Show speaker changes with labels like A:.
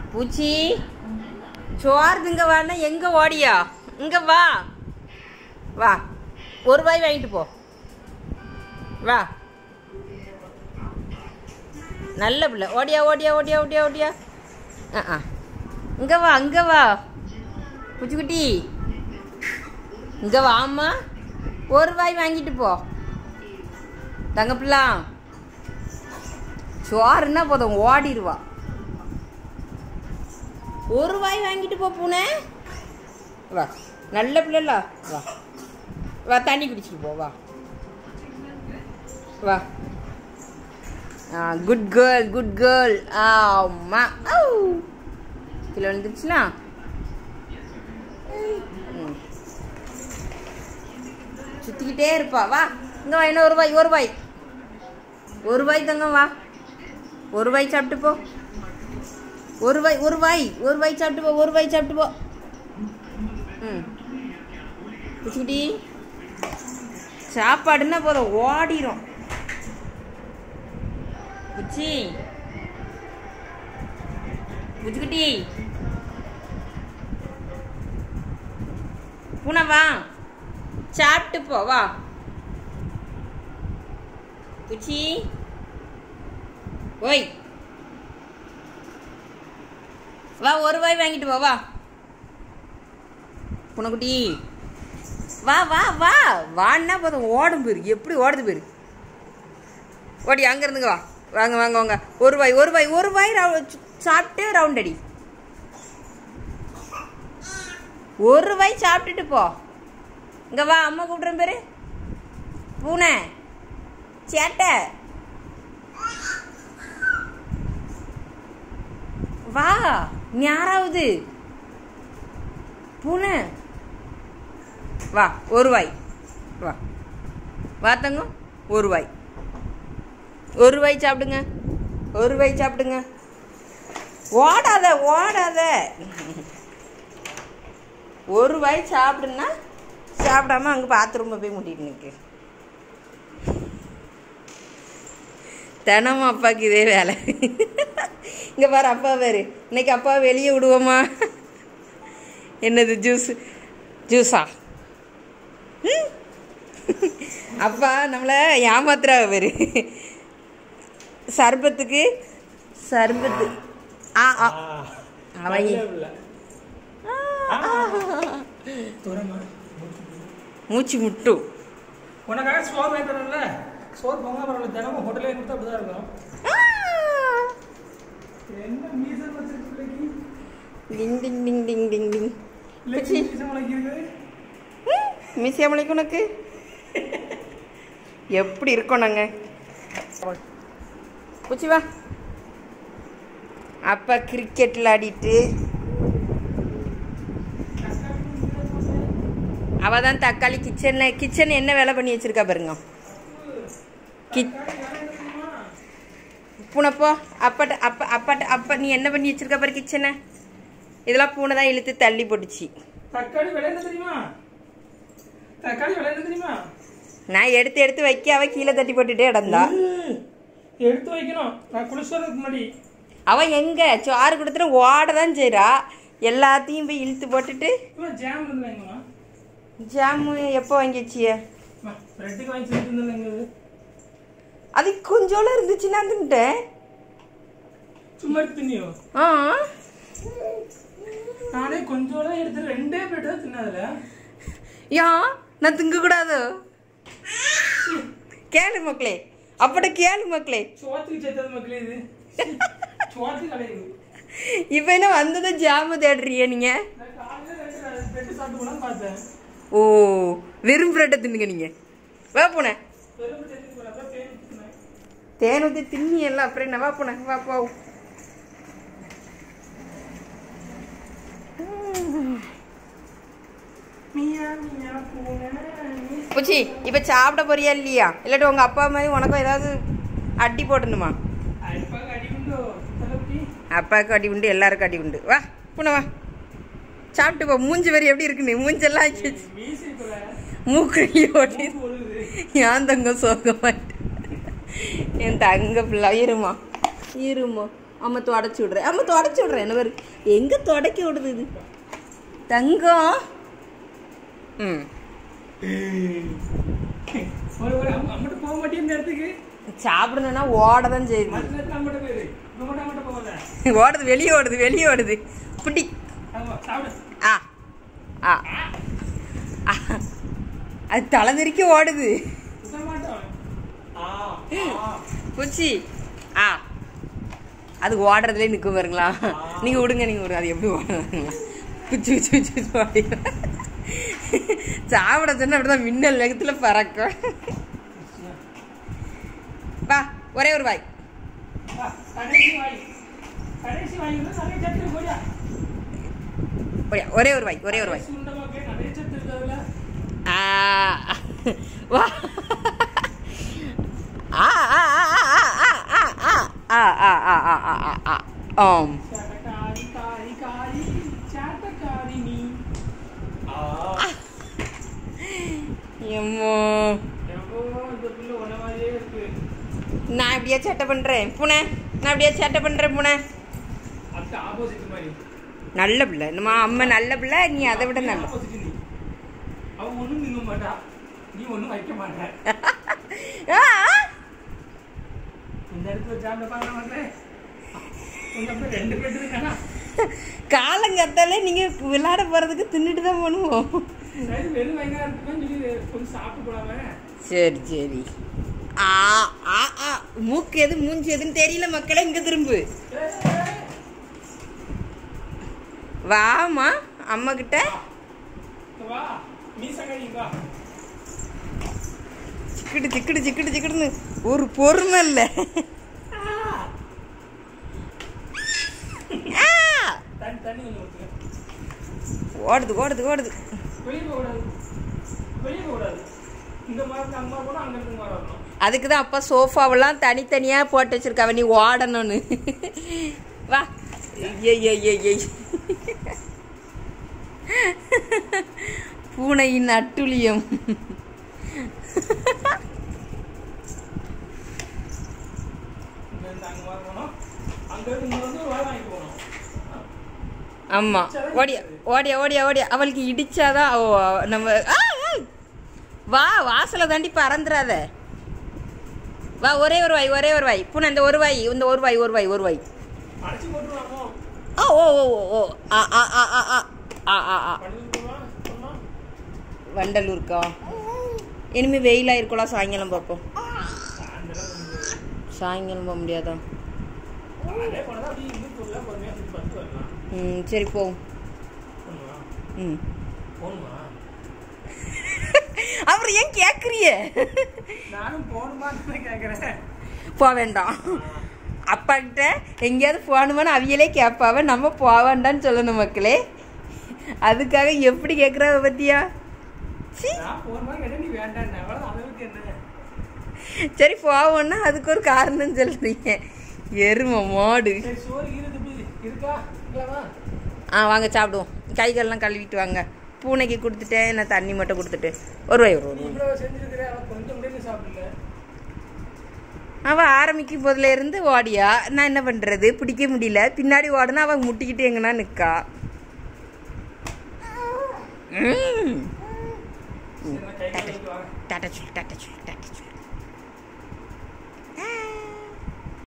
A: பூச்சி சோறு திங்க வான்னா எங்க ஓடியா இங்க வா வா ஒரு வாய் வாங்கிட்டு போ வா நல்ல பிள்ளை ஓடியா ஓடியா ஓடியா ஓடியா ஓடியா ஆ ஆ இங்க வா அங்க வா பூச்சிக்குட்டி இங்க வாம்மா ஒரு வாய் வாங்கிட்டு போ தங்க பிள்ளை சோறுன்னா போதும் ஓடிடுவா ஒரு வாய் வாங்கிட்டு போ பூனை வா நல்ல பிள்ளைல வா வா தண்ணி குடிச்சிட்டு போ வா வா ஆ குட் கேர்ள் குட் கேர்ள் ஆமா ஔ. கீழே விழுந்துருச்சுனா ம். சுத்திக்கிட்டே இருப்பா வா இங்க வா இன்னும் ஒரு வாய் ஒரு வாய் ஒரு வாய் தங்க வா ஒரு வாய் சாப்பிட்டு போ ஒரு வாய் ஒரு வாய் ஒரு வாய் சாப்பிட்டு போ ஒரு வாய் சாப்பிட்டு போ ம் குச்சிக்குட்டி சாப்பாடுன்னா போதும் ஓடிரும் குச்சி குச்சிக்குட்டி பூனை வா சாப்பிட்டு போ வா குச்சி ஓய் வா ஒரு வாய் வாங்கிட்டு வா வா புனக்குட்டி வா வா வா வான்னா போதும் ஓடும் பேரு எப்படி ஓடுது பேரு ஓடி அங்க இருந்துங்க வா வாங்க வாங்க வாங்க ஒரு வாய் ஒரு வாய் ஒரு வாய் ரவு- சு- சாப்பிட்டு ரவுண்ட் அடி ஒரு வாய் சாப்பிட்டுட்டு போ இங்க வா அம்மா கூப்பிடுறேன் பேரு பூனை சேட்டை வா யாராவது பூனை வா ஒரு வாய் வா வா தங்கம் ஒரு வாய் ஒரு வாய் சாப்பிடுங்க ஒரு வாய் சாப்பிடுங்க ஓடாத ஓடாத ஒரு வாய் சாப்பிடுன்னா சாப்பிடாம அங்கே பாத்ரூமில் போய் முட்டிட்டு நிற்கு தினமும் அப்பாவுக்கு இதே வேலை இங்கே பாரு அப்பா பாரு இன்னைக்கு அப்பா வெளியே விடுவோமா என்னது ஜூஸ் ஜூஸா ம்? அப்பா நம்மளை ஏமாத்துறா பேரு சர்பத்துக்கு சர்பத்து ஆ ஆ அவன் ஆ, ஆ. மூச்சு முட்டும்
B: உனக்காக சோறு வாங்கி தரேன்ல சோறு பொங்க பரவாயில்ல தினமும் ஹோட்டலே கொடுத்தா அப்படிதான் இருக்கும்
A: ஆ.
B: என்ன மீசன் வச்சிருக்கு பிள்ளைக்கு
A: டிங் டிங் டிங் டிங் டிங் டிங்
B: பிள்ளைக்கு
A: பிச்சி.
B: மீசன் வளர்க்கிருக்கு
A: மிஸ் ஏமலைக்கு உனக்கு எப்படி இருக்கோம் நாங்க பூச்சி வா அப்பா கிரிக்கெட் விளையாடிட்டு அவ தான் தக்காளி கிச்சன்ல கிச்சன் என்ன வேலை பண்ணி வச்சிருக்கா பாருங்க கிச் பூனைப்போ அப்பாட்ட அப்பா அப்பாட்ட அப்பா நீ என்ன பண்ணி வச்சிருக்க பாரு கிச்சனை இதெல்லாம் பூனை தான் இழுத்து தள்ளி போட்டுச்சு
B: தக்காளி விலை என்ன தெரியுமா தக்காளி விலை என்ன தெரியுமா
A: நான் எடுத்து எடுத்து வைக்க அவ கீழே தட்டி போட்டுட்டே இடந்தா
B: ம். எடுத்து வைக்கணும் நான் குளிச்சுறதுக்கு முன்னாடி
A: அவ எங்க சோறு கொடுத்துட்டு ஓட தான் செய்றா எல்லாத்தையும் போய் இழுத்து போட்டுட்டு
B: இவன் ஜாம் இருந்து வாங்கம்மா
A: ஜாமு எப்போ வாங்கி வச்சிய
B: ரெட்டுக்கு வாங்கி செஞ்சுருந்தேன் எங்க
A: அது கொஞ்சோல இருந்துச்சுன்னா தின்ட்டேன்
B: சும்மா எடுத்து தின்னியோ
A: ஆ
B: நானே கொஞ்சம் தான் எடுத்து ரெண்டே பிளேட் தான் தின்னதுல
A: யா நான் திங்க கூடாதோ கேளு மக்களே அப்பட கேளு மக்களே
B: சோத்துக்கு சேர்த்தது மக்களே இது சோத்துக்கு அலையுது
A: இப்போ என்ன வந்ததும் ஜாமு தேடுறிய நீங்க
B: நான் காலையில ரெண்டு பிரெட் சாப்பிட்டு போலான்னு பார்த்தேன்
A: ஓ வெறும் பிரெட்டை தின்னுங்க நீங்க வா போன
B: வெறும் பிரெட் எடுத்து போறேன் அப்புறம் தேன் ஊத்துனேன்.
A: தேன் ஊற்றி தின்னி எல்லாம் அப்புறம் என்ன வா போன வா போ
B: மியா மியா பூனை நீ
A: பூச்சி இப்போ சாப்பிட போறியா இல்லையா இல்லாட்டி உங்க அப்பா மாதிரி உனக்கும் ஏதாவது அடி போடணுமா
B: அடிப்பாக அடி உண்டோ தலைப்பி
A: அப்பாவுக்கு அடி உண்டு எல்லாருக்கும் அடி உண்டு வா புன வா சாப்பிட்டு போ மூஞ்சி வரி எப்படி இருக்குன்னு மூஞ்செல்லாம் ஆக்கி வச்சு
B: மீசி கூட
A: மூக்கு ஓட்டி
B: ஒழுகுது
A: என் தங்கம் சோகமாட்டு என் தங்க பிள்ளை இருமா இருமா அம்மா தொடச்சி விடுறேன் அம்மா தொடச்சி விடுறேன் என்ன பேர் எங்கே தொடக்கி விடுது இது தங்கம் ம்
B: ஒரு ஒரு அம்ம- அம்மட்ட போக மாட்டேன் இந்த இடத்துக்கு
A: சாப்பிடணும்னா ஓட தான் செய்யுது
B: மற்ற நேரத்துல அம்மட்ட போயிரு இங்க மட்டும் அம்மட்ட போகாத
A: ஓடுது வெளியே ஓடுது வெளியே ஓடுது பிடி
B: ஆமா சாப்பிடு
A: ஆ ஆ ஆ. அது தலை திருக்கி ஓடுது
B: சுத்த மாட்டோம் ஆ ஆ
A: பூச்சி ஆ அது ஓடுறதுலே நிற்கும் பாருங்களா நீங்கள் விடுங்க நீங்கள் விடுங்க அது எப்படி ஓடுறாங்களா குச்சி குச்சி குச்சி குச்சி ஓடி சாப்பிட சொன்னா அப்படிதான் மின்னல் வேகத்தில் பறக்கும் வா ஒரே ஒரு வாய்
B: வா, கடைசி வாய் கடைசி வாய் வந்து நிறைய சத்து இருக்கு போடியா
A: ஒரே ஒரே ஒரு வாய் ஒரே ஒரு வாய்
B: சுண்டமாக்கே நிறைய சத்து இருக்கு அதுல
A: ஆ வா ஆ ஆ ஆ ஆ ஆ ஆ ஆ ஆ ஆ ஆ ஆ ஆ ஆ ஆம்
B: சட்டக்காரி காரி காரி சாட்டக்காரி நீ ஆ
A: எம்மோ
B: எவ்வளோ இந்த பிள்ளை ஒன்ன மாதிரியே இருக்கு
A: நான் இப்படியே சேட்டை பண்ணுறேன் பூனை நான் இப்படியே சேட்டை பண்ணுறேன் பூனை
B: அதுக்கு ஆப்போசிட் மாதிரி
A: நல்ல பிள்ளை நம்ம அம்மா நல்ல பிள்ளை நீ அதை விட நல்ல
B: ஆப்போசிட் நீ அவ ஒண்ணும் திங்க மாட்டா நீ ஒண்ணும் வைக்க மாட்ட
A: ஆ,
B: இந்த இடத்துல ஜாம பார்க்க மாட்டேன் கொஞ்சம் அப்படியே ரெண்டு பேட்டு இருக்கானா
A: காலங்கத்தாலே நீங்கள் விளையாட போகிறதுக்கு தின்னுட்டு தான் பண்ணுவோம்
B: சரி வெறும் வெங்காயம் இருக்குன்னு சொல்லி கொஞ்சம் சாப்பிட்டு போடாம
A: சரி சரி ஆ ஆ ஆ மூக்கு எது மூஞ்சி எதுன்னு தெரியல மக்களே இங்கே திரும்பு வாமா அம்மா கிட்ட
B: வா மீசங்கடி வா
A: சிக்கிடு சிக்கிடு சிக்கிடு சிக்கிடுன்னு ஒரு பொறுமை இல்லை ஆ!
B: தண்ணி தண்ணி கொஞ்சம் ஊற்றுங்க
A: ஓடுது ஓடுது ஓடுது
B: வெளியே போகக்கூடாது வெளியே போகக்கூடாது இந்த மாதிரி அம்மா போனால் அங்கே இருந்து மாதிரி வரணும்
A: அதுக்கு தான் அப்பா சோஃபாவெல்லாம் தனித்தனியாக போட்டு வச்சிருக்காவ நீ ஓடணும்னு வா ஏய் ஏய் ஏய் ஏய் பூனையின் அட்டுழியம்
B: இங்க இருந்து அங்கே மாதிரி போனோம் அங்கே இருந்து இங்கே வந்து வேலை வாங்கிட்டு போகணும்
A: ஆமாம் ஓடியா ஓடியா ஓடியா ஓடியா அவளுக்கு இடிச்சாதான் ஓ நம்ம ஆ, ஆ. வா வாசலை தாண்டி பறந்துடாத வா ஒரே ஒரு வாய் ஒரே ஒரு வாய் பூனை இந்த ஒரு வாய் இந்த ஒரு வாய் ஒரு வாய் ஒரு வாய்
B: அடிச்சு போட்டுருவாமோ
A: ஓ ஓ ஓ ஓ ஓ ஆ ஆ ஆ ஆ ஆ ஆ ஆ ஆ
B: பண்ணிட்டு போவா சொன்னோம்
A: வண்டலூருக்கா இனிமே வெயிலாக இருக்கலாம் சாயங்காலம் பார்ப்போம் சாயங்காலம் போக முடியாதா
B: அதே போல தான் அப்படியே இருந்து ஃபுல்லாக பொறுமையாக சுற்றி பார்த்து வரலாம்
A: ம் சரி போவோம்
B: போகணுமா
A: ம்
B: போகணுமா
A: அப்புறம் ஏன் கேட்குறிய
B: நானும் போகணுமான்னு கேட்குறேன்
A: போக வேண்டாம் அப்பாக்கிட்ட எங்கேயாவது போகணுமான்னு அவியலே கேட்பாவ நம்ம போக வேண்டாம்னு சொல்லணும் மக்களே அதுக்காக எப்படி கேட்குறாவ பத்தியா சீ
B: நான் போகணுமா கேட்டால் நீ வேண்டாம் அவ்வளோ அளவுக்கு என்ன
A: சரி போவோன்னா அதுக்கு ஒரு காரணம் சொல்றீங்க எருமை மாடு
B: சரி சோறு ஈரது எப்படி இருக்கா இல்லவா
A: ஆ வாங்க சாப்பிடுவோம் கைகள்லாம் கழுவிட்டு வாங்க பூனைக்கு கொடுத்துட்டேன் நான் தண்ணி மட்டும் கொடுத்துட்டு ஒரு வாய் ஒரு
B: நீ
A: வாய்.
B: இவ்வளோ செஞ்சிருக்கிற அவன் கொஞ்சம் கூட நீ சாப்பிடல
A: அவள் ஆரம்பிக்கும் போதுல இருந்து ஓடியா நான் என்ன பண்றது பிடிக்க முடியல பின்னாடி ஓடனா அவன் முட்டிக்கிட்டு எங்கன்னா நிக்கா ம்.
B: சரி நான் கை கழுவிட்டு வாங்க
A: டாட்டா சொல்லு டாட்டா சொல்லு டாட்டா சொல்லு